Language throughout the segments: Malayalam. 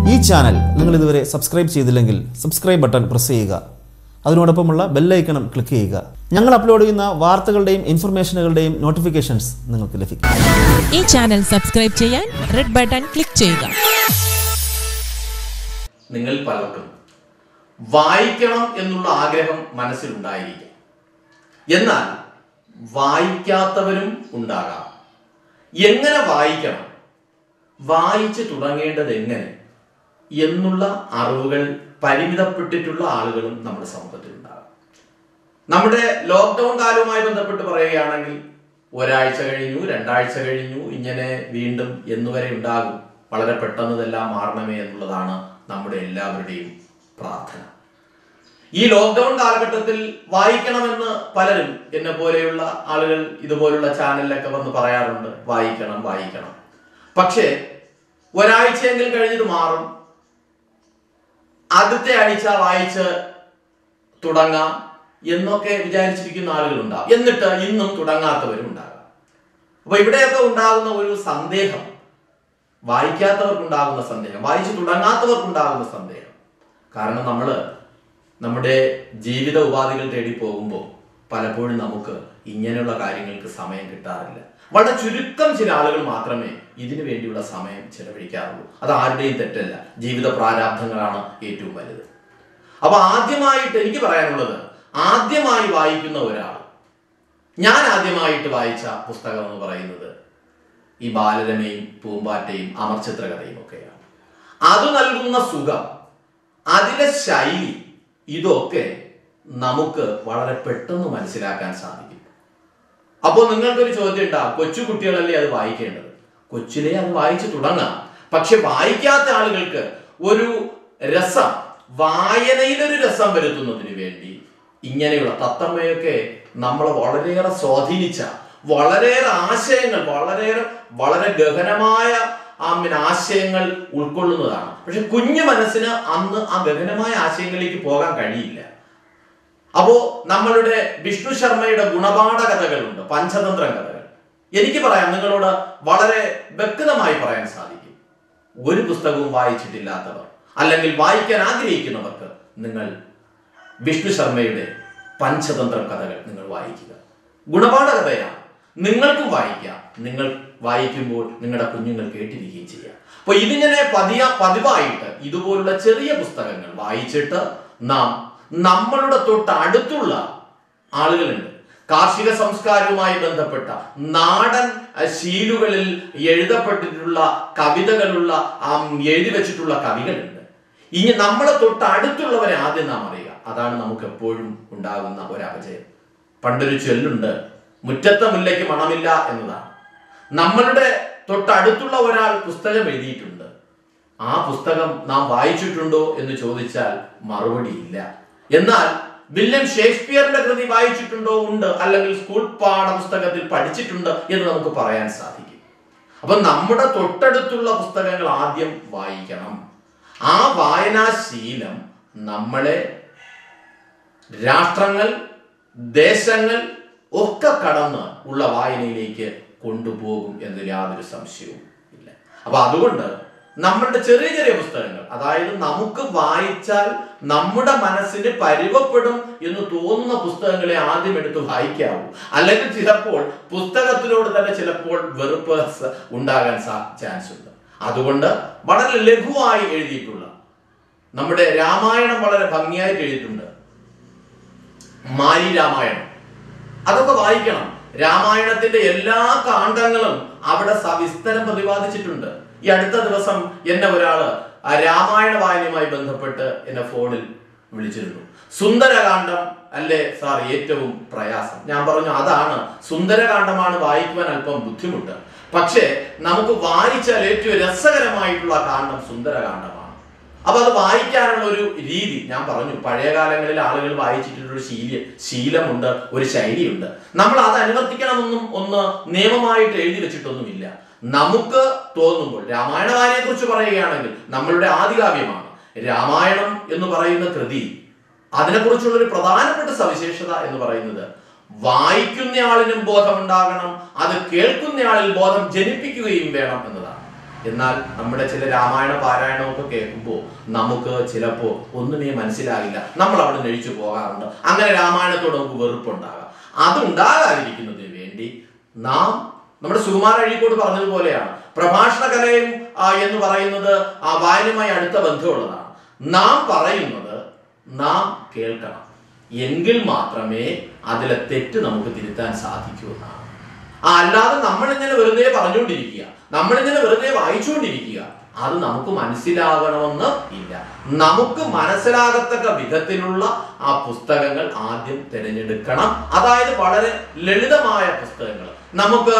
ഈ ചാനൽ നിങ്ങൾ ഇതുവരെ സബ്സ്ക്രൈബ് ചെയ്തില്ലെങ്കിൽ സബ്സ്ക്രൈബ് ബട്ടൺ പ്രസ് ചെയ്യുക അതിനോടൊപ്പമുള്ള ബെല്ലൈക്കണം ക്ലിക്ക് ചെയ്യുക ഞങ്ങൾ അപ്ലോഡ് ചെയ്യുന്ന വാർത്തകളുടെയും ഇൻഫർമേഷനുകളുടെയും നോട്ടിഫിക്കേഷൻസ് നിങ്ങൾക്ക് ലഭിക്കും ഈ ചാനൽ സബ്സ്ക്രൈബ് ചെയ്യാൻ റെഡ് ബട്ടൺ ക്ലിക്ക് ചെയ്യുക നിങ്ങൾ പലർക്കും വായിക്കണം എന്നുള്ള ആഗ്രഹം മനസ്സിലുണ്ടായിരിക്കാം എന്നാൽ വായിക്കാത്തവരും ഉണ്ടാകാം എങ്ങനെ വായിക്കണം വായിച്ചു തുടങ്ങേണ്ടത് എങ്ങനെ എന്നുള്ള അറിവുകൾ പരിമിതപ്പെട്ടിട്ടുള്ള ആളുകളും നമ്മുടെ സമൂഹത്തിൽ ഉണ്ടാകും നമ്മുടെ ലോക്ക്ഡൗൺ കാലവുമായി ബന്ധപ്പെട്ട് പറയുകയാണെങ്കിൽ ഒരാഴ്ച കഴിഞ്ഞു രണ്ടാഴ്ച കഴിഞ്ഞു ഇങ്ങനെ വീണ്ടും എന്നുവരെ ഉണ്ടാകും വളരെ പെട്ടെന്ന് ഇതെല്ലാം മാറണമേ എന്നുള്ളതാണ് നമ്മുടെ എല്ലാവരുടെയും പ്രാർത്ഥന ഈ ലോക്ക്ഡൗൺ കാലഘട്ടത്തിൽ വായിക്കണമെന്ന് പലരും എന്നെ പോലെയുള്ള ആളുകൾ ഇതുപോലുള്ള ചാനലിലൊക്കെ വന്ന് പറയാറുണ്ട് വായിക്കണം വായിക്കണം പക്ഷേ ഒരാഴ്ചയെങ്കിലും കഴിഞ്ഞത് മാറും ആദ്യത്തെ ആഴ്ച വായിച്ച് തുടങ്ങാം എന്നൊക്കെ വിചാരിച്ചിരിക്കുന്ന ആളുകളുണ്ടാവും എന്നിട്ട് ഇന്നും തുടങ്ങാത്തവരും ഉണ്ടാകാം അപ്പൊ ഇവിടെയൊക്കെ ഉണ്ടാകുന്ന ഒരു സന്ദേഹം വായിക്കാത്തവർക്കുണ്ടാകുന്ന സന്ദേഹം വായിച്ചു തുടങ്ങാത്തവർക്കുണ്ടാകുന്ന സന്ദേഹം കാരണം നമ്മൾ നമ്മുടെ ജീവിത ഉപാധികൾ തേടി പോകുമ്പോൾ പലപ്പോഴും നമുക്ക് ഇങ്ങനെയുള്ള കാര്യങ്ങൾക്ക് സമയം കിട്ടാറില്ല വളരെ ചുരുക്കം ചില ആളുകൾ മാത്രമേ ഇതിനു വേണ്ടിയുള്ള സമയം ചെലവഴിക്കാറുള്ളൂ അത് ആരുടെയും തെറ്റല്ല ജീവിത പ്രാരാബ്ധങ്ങളാണ് ഏറ്റവും വലുത് അപ്പൊ ആദ്യമായിട്ട് എനിക്ക് പറയാനുള്ളത് ആദ്യമായി വായിക്കുന്ന ഒരാൾ ഞാൻ ആദ്യമായിട്ട് വായിച്ച പുസ്തകം എന്ന് പറയുന്നത് ഈ ബാലരമയും പൂമ്പാറ്റയും അമർചിത്ര കഥയും ഒക്കെയാണ് അത് നൽകുന്ന സുഖം അതിലെ ശൈലി ഇതൊക്കെ നമുക്ക് വളരെ പെട്ടെന്ന് മനസ്സിലാക്കാൻ സാധിക്കും അപ്പോൾ നിങ്ങൾക്കൊരു ചോദ്യം ഉണ്ടാവും കൊച്ചു കുട്ടികളല്ലേ അത് വായിക്കേണ്ടത് കൊച്ചിലെ അത് വായിച്ചു തുടങ്ങാം പക്ഷെ വായിക്കാത്ത ആളുകൾക്ക് ഒരു രസം വായനയിലൊരു രസം വരുത്തുന്നതിന് വേണ്ടി ഇങ്ങനെയുള്ള തത്തമ്മയൊക്കെ നമ്മളെ വളരെയേറെ സ്വാധീനിച്ച വളരെയേറെ ആശയങ്ങൾ വളരെയേറെ വളരെ ഗഹനമായ ആ പിന്നെ ആശയങ്ങൾ ഉൾക്കൊള്ളുന്നതാണ് പക്ഷെ കുഞ്ഞു മനസ്സിന് അന്ന് ആ ഗഹനമായ ആശയങ്ങളിലേക്ക് പോകാൻ കഴിയില്ല അപ്പോ നമ്മളുടെ വിഷ്ണു ശർമ്മയുടെ ഗുണപാഠ കഥകളുണ്ട് പഞ്ചതന്ത്ര കഥകൾ എനിക്ക് പറയാം നിങ്ങളോട് വളരെ വ്യക്തമായി പറയാൻ സാധിക്കും ഒരു പുസ്തകവും വായിച്ചിട്ടില്ലാത്തവർ അല്ലെങ്കിൽ വായിക്കാൻ ആഗ്രഹിക്കുന്നവർക്ക് നിങ്ങൾ വിഷ്ണു ശർമ്മയുടെ പഞ്ചതന്ത്ര കഥകൾ നിങ്ങൾ വായിക്കുക ഗുണപാഠ കഥയാണ് നിങ്ങൾക്കും വായിക്കാം നിങ്ങൾ വായിക്കുമ്പോൾ നിങ്ങളുടെ കുഞ്ഞുങ്ങൾ കേട്ടിരിക്കുകയും ചെയ്യാം അപ്പൊ ഇതിങ്ങനെ പതിയ പതിവായിട്ട് ഇതുപോലുള്ള ചെറിയ പുസ്തകങ്ങൾ വായിച്ചിട്ട് നാം നമ്മളുടെ തൊട്ട് അടുത്തുള്ള ആളുകളുണ്ട് കാർഷിക സംസ്കാരവുമായി ബന്ധപ്പെട്ട നാടൻ അഹ്, ശീലുകളിൽ എഴുതപ്പെട്ടിട്ടുള്ള കവിതകളുള്ള ആ, എഴുതി വെച്ചിട്ടുള്ള കവികളുണ്ട് ഇനി നമ്മളെ തൊട്ട് അടുത്തുള്ളവരെ ആദ്യം നാം അറിയുക അതാണ് നമുക്ക് എപ്പോഴും ഉണ്ടാകുന്ന ഒരു അപജയം പണ്ടൊരു ചൊല്ലുണ്ട് മുറ്റത്തെ മുല്ലയ്ക്ക് മണമില്ല എന്നതാണ് നമ്മളുടെ തൊട്ടടുത്തുള്ള ഒരാൾ പുസ്തകം എഴുതിയിട്ടുണ്ട് ആ പുസ്തകം നാം വായിച്ചിട്ടുണ്ടോ എന്ന് ചോദിച്ചാൽ മറുപടി ഇല്ല എന്നാൽ വില്യം ഷേക്സ്പിയറിന്റെ കൃതി വായിച്ചിട്ടുണ്ടോ ഉണ്ട് അല്ലെങ്കിൽ സ്കൂൾ പാഠപുസ്തകത്തിൽ പഠിച്ചിട്ടുണ്ട് എന്ന് നമുക്ക് പറയാൻ സാധിക്കും അപ്പൊ നമ്മുടെ തൊട്ടടുത്തുള്ള പുസ്തകങ്ങൾ ആദ്യം വായിക്കണം ആ വായനാശീലം നമ്മളെ രാഷ്ട്രങ്ങൾ ദേശങ്ങൾ ഒക്കെ കടന്ന് ഉള്ള വായനയിലേക്ക് കൊണ്ടുപോകും എന്നതിൽ യാതൊരു സംശയവും ഇല്ല അപ്പൊ അതുകൊണ്ട് നമ്മളുടെ ചെറിയ ചെറിയ പുസ്തകങ്ങൾ അതായത് നമുക്ക് വായിച്ചാൽ നമ്മുടെ മനസ്സിന് പരുവപ്പെടും എന്ന് തോന്നുന്ന പുസ്തകങ്ങളെ ആദ്യം എടുത്ത് വായിക്കാവൂ അല്ലെങ്കിൽ ചിലപ്പോൾ പുസ്തകത്തിനോട് തന്നെ ചിലപ്പോൾ വെറുപ്പ് സ- ഉണ്ടാകാൻ ചാൻസ് ഉണ്ട് അതുകൊണ്ട് വളരെ ലഘുവായി എഴുതിയിട്ടുള്ള നമ്മുടെ രാമായണം വളരെ ഭംഗിയായിട്ട് എഴുതിയിട്ടുണ്ട് മാരി രാമായണം അതൊക്കെ വായിക്കണം രാമായണത്തിന്റെ എല്ലാ കാണ്ഡങ്ങളും അവിടെ സവിസ്തരം പ്രതിപാദിച്ചിട്ടുണ്ട് ഈ അടുത്ത ദിവസം എന്നെ ഒരാള് ആ രാമായണ വായനയുമായി ബന്ധപ്പെട്ട് എന്നെ ഫോണിൽ വിളിച്ചിരുന്നു സുന്ദരകാന്ഡം അല്ലേ സാർ ഏറ്റവും പ്രയാസം ഞാൻ പറഞ്ഞു അതാണ് സുന്ദരകാന്ഡമാണ് വായിക്കുവാൻ അല്പം ബുദ്ധിമുട്ട് പക്ഷേ നമുക്ക് വായിച്ചാൽ ഏറ്റവും രസകരമായിട്ടുള്ള കാണ്ഡം സുന്ദരകാന്ഡമാണ് അപ്പൊ അത് വായിക്കാനുള്ള ഒരു രീതി ഞാൻ പറഞ്ഞു പഴയ കാലങ്ങളിൽ ആളുകൾ വായിച്ചിട്ടുള്ള ഒരു ശീല ശീലമുണ്ട് ഒരു ശൈലിയുണ്ട് നമ്മൾ അത് അനുവർത്തിക്കണമെന്നും ഒന്ന് നിയമമായിട്ട് എഴുതി വെച്ചിട്ടൊന്നുമില്ല നമുക്ക് തോന്നുമ്പോൾ രാമായണ വായനയെ കുറിച്ച് പറയുകയാണെങ്കിൽ നമ്മളുടെ ആദികാവ്യമാണ് രാമായണം എന്ന് പറയുന്ന കൃതി അതിനെക്കുറിച്ചുള്ള ഒരു പ്രധാനപ്പെട്ട സവിശേഷത എന്ന് പറയുന്നത് വായിക്കുന്നയാളിനും ബോധമുണ്ടാകണം അത് കേൾക്കുന്നയാളിൽ ബോധം ജനിപ്പിക്കുകയും വേണം എന്നതാണ് എന്നാൽ നമ്മുടെ ചില രാമായണ പാരായണമൊക്കെ കേൾക്കുമ്പോൾ നമുക്ക് ചിലപ്പോൾ ഒന്നുമേ മനസ്സിലാകില്ല നമ്മൾ അവിടെ നഴിച്ചു പോകാറുണ്ട് അങ്ങനെ രാമായണത്തോട് നമുക്ക് വെറുപ്പുണ്ടാകാം അതുണ്ടാകാതിരിക്കുന്നതിന് വേണ്ടി നാം നമ്മുടെ സുകുമാര അഴീക്കോട് പറഞ്ഞതുപോലെയാണ് പ്രഭാഷണ കലയും ആ, എന്ന് പറയുന്നത് ആ വായനയുമായി അടുത്ത ബന്ധമുള്ളതാണ് നാം പറയുന്നത് നാം കേൾക്കണം എങ്കിൽ മാത്രമേ അതിലെ തെറ്റ് നമുക്ക് തിരുത്താൻ സാധിക്കൂ എന്നാണ് ആ അല്ലാതെ നമ്മളിങ്ങനെ വെറുതെ പറഞ്ഞുകൊണ്ടിരിക്കുക നമ്മളിങ്ങനെ വെറുതെ വായിച്ചുകൊണ്ടിരിക്കുക അത് നമുക്ക് മനസ്സിലാകണമെന്ന് ഇല്ല നമുക്ക് മനസ്സിലാകത്തക്ക വിധത്തിലുള്ള ആ പുസ്തകങ്ങൾ ആദ്യം തിരഞ്ഞെടുക്കണം അതായത് വളരെ ലളിതമായ പുസ്തകങ്ങൾ നമുക്ക്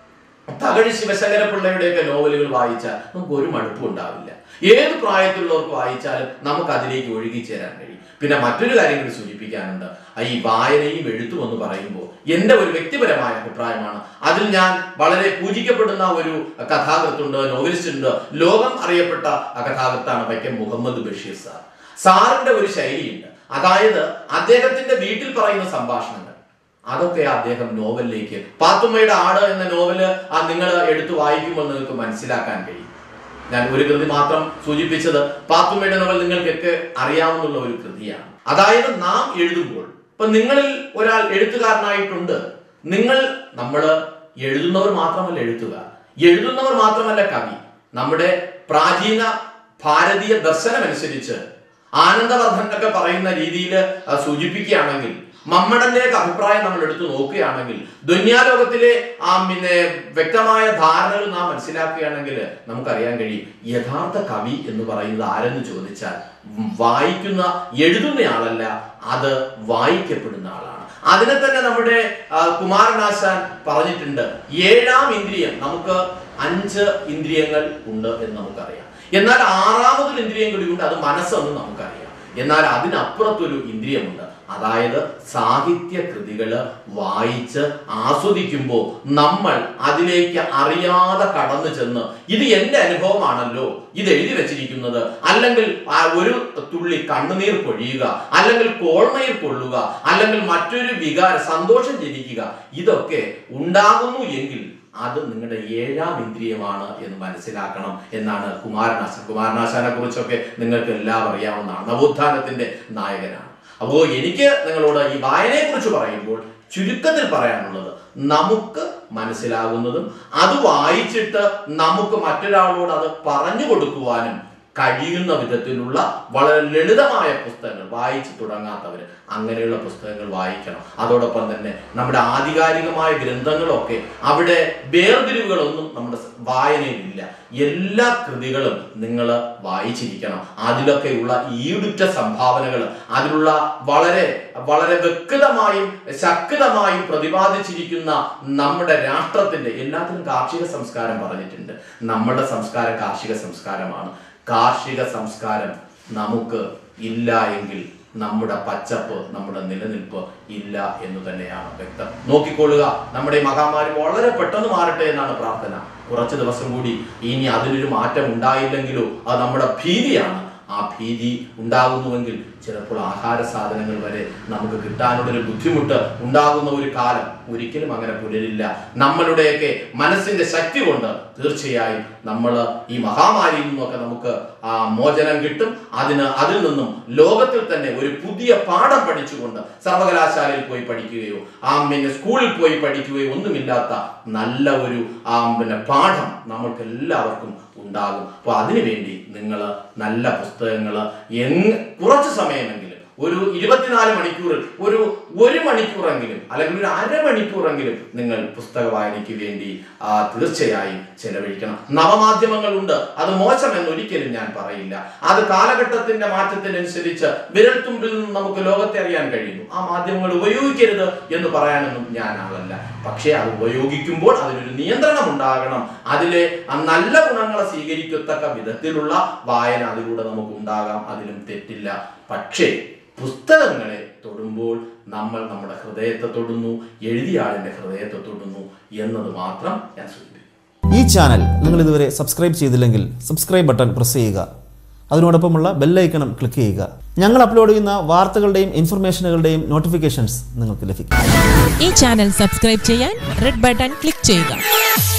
തകഴി ശിവശങ്കര പിള്ളയുടെയൊക്കെ നോവലുകൾ വായിച്ചാൽ നമുക്ക് ഒരു മടുപ്പും ഉണ്ടാവില്ല ഏത് പ്രായത്തിലുള്ളവർക്ക് വായിച്ചാലും നമുക്ക് അതിലേക്ക് ഒഴുകിച്ചേരാൻ കഴിയും പിന്നെ മറ്റൊരു കാര്യം കൂടി സൂചിപ്പിക്കാനുണ്ട് ആ ഈ വായനയും എഴുത്തും എന്ന് പറയുമ്പോൾ എൻ്റെ ഒരു വ്യക്തിപരമായ അഭിപ്രായമാണ് അതിൽ ഞാൻ വളരെ പൂജിക്കപ്പെടുന്ന ഒരു കഥാകൃത്തുണ്ട് നോവലിസ്റ്റ് ഉണ്ട് ലോകം അറിയപ്പെട്ട ആ കഥാകൃത്താണ് വൈക്കം മുഹമ്മദ് ബഷീർ സാർ സാറിന്റെ ഒരു ശൈലിയുണ്ട് അതായത് അദ്ദേഹത്തിന്റെ വീട്ടിൽ പറയുന്ന സംഭാഷണങ്ങൾ അതൊക്കെ അദ്ദേഹം നോവലിലേക്ക് പാത്തുമ്മയുടെ ആട് എന്ന നോവല് ആ നിങ്ങൾ എടുത്തു വായിക്കുമ്പോൾ നിങ്ങൾക്ക് മനസ്സിലാക്കാൻ കഴിയും ഞാൻ ഒരു കൃതി മാത്രം സൂചിപ്പിച്ചത് പാത്തുമ്മയുടെ നോവൽ നിങ്ങൾക്കൊക്കെ അറിയാവുന്ന ഒരു കൃതിയാണ് അതായത് നാം എഴുതുമ്പോൾ ഇപ്പൊ നിങ്ങളിൽ ഒരാൾ എഴുത്തുകാരനായിട്ടുണ്ട് നിങ്ങൾ നമ്മൾ എഴുതുന്നവർ മാത്രമല്ല എഴുത്തുകാർ എഴുതുന്നവർ മാത്രമല്ല കവി നമ്മുടെ പ്രാചീന ഭാരതീയ ദർശനമനുസരിച്ച് ആനന്ദവർദ്ധൻ ഒക്കെ പറയുന്ന രീതിയിൽ സൂചിപ്പിക്കുകയാണെങ്കിൽ മമ്മടന്റെ അഭിപ്രായം നമ്മൾ എടുത്തു നോക്കുകയാണെങ്കിൽ ദുന്യാലോകത്തിലെ ആ പിന്നെ വ്യക്തമായ ധാരണകൾ നാം മനസ്സിലാക്കുകയാണെങ്കിൽ നമുക്കറിയാൻ കഴിയും യഥാർത്ഥ കവി എന്ന് പറയുന്നത് ആരെന്ന് ചോദിച്ചാൽ വായിക്കുന്ന എഴുതുന്നയാളല്ല അത് വായിക്കപ്പെടുന്ന ആളാണ് അതിനെ തന്നെ നമ്മുടെ ആ, കുമാരനാശാൻ പറഞ്ഞിട്ടുണ്ട് ഏഴാം ഇന്ദ്രിയം നമുക്ക് അഞ്ച് ഇന്ദ്രിയങ്ങൾ ഉണ്ട് എന്ന് നമുക്കറിയാം എന്നാൽ ആറാമതൊരു ഇന്ദ്രിയം കൂടി ഉണ്ട് അത് മനസ്സെന്ന് നമുക്കറിയാം എന്നാൽ അതിനപ്പുറത്തൊരു ഇന്ദ്രിയമുണ്ട് അതായത് സാഹിത്യ കൃതികള് വായിച്ച് ആസ്വദിക്കുമ്പോൾ നമ്മൾ അതിലേക്ക് അറിയാതെ കടന്നു ചെന്ന് ഇത് എന്റെ അനുഭവമാണല്ലോ ഇത് എഴുതി വെച്ചിരിക്കുന്നത് അല്ലെങ്കിൽ ആ ഒരു തുള്ളി കണ്ണുനീർ പൊഴിയുക അല്ലെങ്കിൽ കോൾമയിൽ കൊള്ളുക അല്ലെങ്കിൽ മറ്റൊരു വികാര സന്തോഷം ജനിക്കുക ഇതൊക്കെ ഉണ്ടാകുന്നു എങ്കിൽ അത് നിങ്ങളുടെ ഏഴാം ഇന്ദ്രിയമാണ് എന്ന് മനസ്സിലാക്കണം എന്നാണ് കുമാരനാശൻ കുമാരനാശാനെ കുറിച്ചൊക്കെ നിങ്ങൾക്ക് എല്ലാം അറിയാവുന്നതാണ് നവോത്ഥാനത്തിന്റെ നായകനാണ് അപ്പോൾ എനിക്ക് നിങ്ങളോട് ഈ വായനയെ കുറിച്ച് പറയുമ്പോൾ ചുരുക്കത്തിൽ പറയാനുള്ളത് നമുക്ക് മനസ്സിലാകുന്നതും അത് വായിച്ചിട്ട് നമുക്ക് മറ്റൊരാളോട് അത് പറഞ്ഞു കൊടുക്കുവാനും കഴിയുന്ന വിധത്തിലുള്ള വളരെ ലളിതമായ പുസ്തകങ്ങൾ വായിച്ചു തുടങ്ങാത്തവർ അങ്ങനെയുള്ള പുസ്തകങ്ങൾ വായിക്കണം അതോടൊപ്പം തന്നെ നമ്മുടെ ആധികാരികമായ ഗ്രന്ഥങ്ങളൊക്കെ അവിടെ വേർതിരിവുകളൊന്നും നമ്മുടെ സ- വായനയിലില്ല എല്ലാ കൃതികളും നിങ്ങൾ വായിച്ചിരിക്കണം അതിലൊക്കെയുള്ള ഈടുറ്റ സംഭാവനകൾ അതിലുള്ള വളരെ വളരെ വ്യക്തമായും ശക്തമായും പ്രതിപാദിച്ചിരിക്കുന്ന നമ്മുടെ രാഷ്ട്രത്തിന്റെ എല്ലാത്തിനും കാർഷിക സംസ്കാരം പറഞ്ഞിട്ടുണ്ട് നമ്മുടെ സംസ്കാരം കാർഷിക സംസ്കാരമാണ് കാർഷിക സംസ്കാരം നമുക്ക് ഇല്ല എങ്കിൽ നമ്മുടെ പച്ചപ്പ് നമ്മുടെ നിലനിൽപ്പ് ഇല്ല എന്ന് തന്നെയാണ് വ്യക്തം നോക്കിക്കൊള്ളുക നമ്മുടെ ഈ മഹാമാരി വളരെ പെട്ടെന്ന് മാറട്ടെ എന്നാണ് പ്രാർത്ഥന കുറച്ച് ദിവസം കൂടി ഇനി അതിനൊരു മാറ്റം ഉണ്ടായില്ലെങ്കിലോ അത് നമ്മുടെ ഭീതിയാണ് ആ ഭീതി ഉണ്ടാകുന്നുവെങ്കിൽ ചിലപ്പോൾ ആഹാര സാധനങ്ങൾ വരെ നമുക്ക് കിട്ടാനുള്ളൊരു ബുദ്ധിമുട്ട് ഉണ്ടാകുന്ന ഒരു കാലം ഒരിക്കലും അങ്ങനെ പുലരില്ല നമ്മളുടെയൊക്കെ മനസ്സിന്റെ ശക്തി കൊണ്ട് തീർച്ചയായും നമ്മൾ ഈ മഹാമാരിയിൽ നിന്നൊക്കെ നമുക്ക് ആ മോചനം കിട്ടും അതിന് അതിൽ നിന്നും ലോകത്തിൽ തന്നെ ഒരു പുതിയ പാഠം പഠിച്ചുകൊണ്ട് സർവകലാശാലയിൽ പോയി പഠിക്കുകയോ ആ പിന്നെ സ്കൂളിൽ പോയി പഠിക്കുകയോ ഒന്നുമില്ലാത്ത നല്ല ഒരു ആ പിന്നെ പാഠം നമ്മൾക്ക് എല്ലാവർക്കും ഉണ്ടാകും അപ്പോൾ അതിനുവേണ്ടി നിങ്ങൾ നല്ല പുസ്തകങ്ങൾ എങ് കുറച്ച് സമയമെങ്കിലും ഒരു ഇരുപത്തിനാല് മണിക്കൂറിൽ ഒരു ഒരു മണിക്കൂറെങ്കിലും അല്ലെങ്കിൽ ഒരു അരമണിക്കൂറെങ്കിലും നിങ്ങൾ പുസ്തക വായനയ്ക്ക് വേണ്ടി ആ, തീർച്ചയായും ചെലവഴിക്കണം നവമാധ്യമങ്ങളുണ്ട് അത് മോശമെന്ന് ഒരിക്കലും ഞാൻ പറയില്ല അത് കാലഘട്ടത്തിന്റെ മാറ്റത്തിനനുസരിച്ച് വിരൽത്തുമ്പിൽ നിന്ന് നമുക്ക് ലോകത്തെ അറിയാൻ കഴിയുന്നു ആ മാധ്യമങ്ങൾ ഉപയോഗിക്കരുത് എന്ന് പറയാനൊന്നും ഞാൻ ആളല്ല പക്ഷേ അത് ഉപയോഗിക്കുമ്പോൾ അതിനൊരു നിയന്ത്രണം ഉണ്ടാകണം അതിലെ ആ നല്ല ഗുണങ്ങളെ സ്വീകരിക്കത്തക്ക വിധത്തിലുള്ള വായന അതിലൂടെ നമുക്ക് ഉണ്ടാകാം അതിലും തെറ്റില്ല പക്ഷേ പുസ്തകങ്ങളെ തൊടുമ്പോൾ നമ്മൾ നമ്മുടെ ഹൃദയത്തെ തൊടുന്നു എഴുതിയ ആളിന്റെ ഹൃദയത്തെ തൊടുന്നു എന്നത് മാത്രം ഞാൻ സൂചിപ്പിക്കുന്നു ഈ ചാനൽ നിങ്ങൾ ഇതുവരെ സബ്സ്ക്രൈബ് ചെയ്തില്ലെങ്കിൽ സബ്സ്ക്രൈബ് ബട്ടൺ പ്രസ് ചെയ്യുക അതിനോടൊപ്പമുള്ള ബെല്ലൈക്കണം ക്ലിക്ക് ചെയ്യുക ഞങ്ങൾ അപ്ലോഡ് ചെയ്യുന്ന വാർത്തകളുടെയും ഇൻഫർമേഷനുകളുടെയും നോട്ടിഫിക്കേഷൻസ് നിങ്ങൾക്ക് ലഭിക്കും ഈ ചാനൽ സബ്സ്ക്രൈബ് ചെയ്യാൻ റെഡ് ബട്ടൺ ക്ലിക്ക് ചെയ്യുക